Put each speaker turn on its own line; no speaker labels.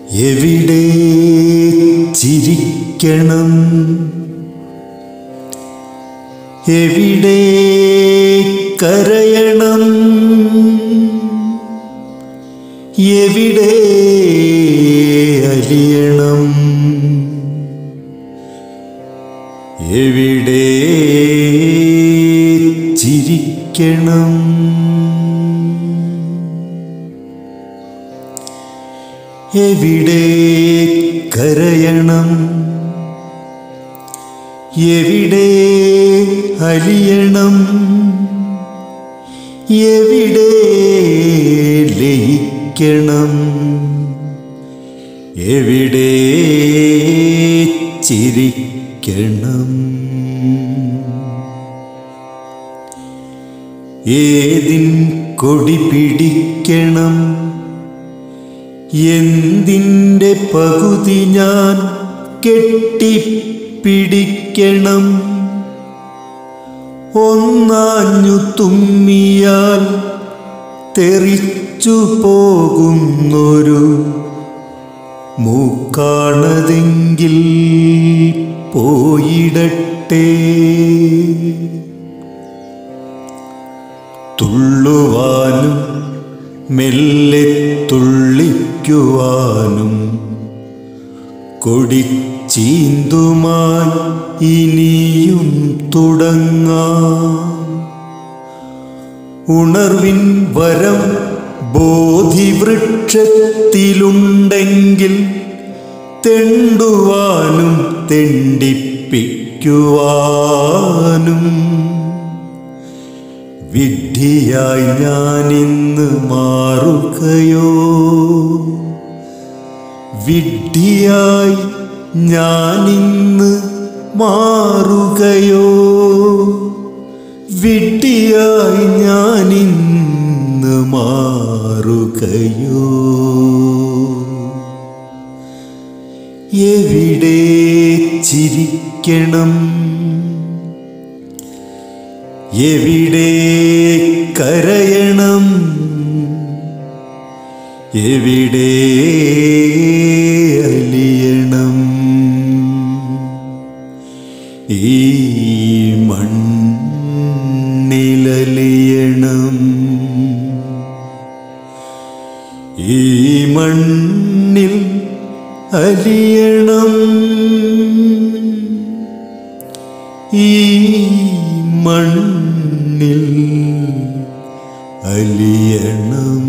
എവിടെ ചിരിക്കണം എവിടെ കരയണം എവിടെ അലിയണം എവിടെ ചിരിക്കണം എവിടെ കരയണം എവിടെ അലിയണം എവിടെ ലയിക്കണം എവിടെ ചിരിക്കണം ഏതിൻ കൊടി പിടിക്കണം എന്തിൻ്റെ പകുതി ഞാൻ കെട്ടിപ്പിടിക്കണം ഒന്നാഞ്ഞു തുമ്മിയാൽ തെറിച്ചു പോകുന്നൊരു മൂക്കാണതെങ്കിൽ പോയിടട്ടെ തുള്ളുവാനും മെല്ലെ തുള്ളിക്കുവാനും കൊടിച്ചീന്തുമായി ഇനിയും തുടങ്ങാം ഉണർവിൻ വരം ബോധിവൃക്ഷത്തിലുണ്ടെങ്കിൽ തെണ്ടുവാനും തെണ്ടിപ്പിക്കുവാനും വിഡ്ഢിയായി ഞാനിന്ന് മാറുകയോ വിഡ്ഢിയായി ഞാനിന്ന് മാറുകയോ വിഡ്ഢിയായി ഞാനിന്ന് മാറുകയോ എവിടെ ചിരിക്കണം എവിടെ കരയണം എവിടെ അലിയണം ഈ മണ്ണിലലിയണം ഈ മണ്ണിൽ അലിയണം ഈ മണ്ണിൽ അലിയണം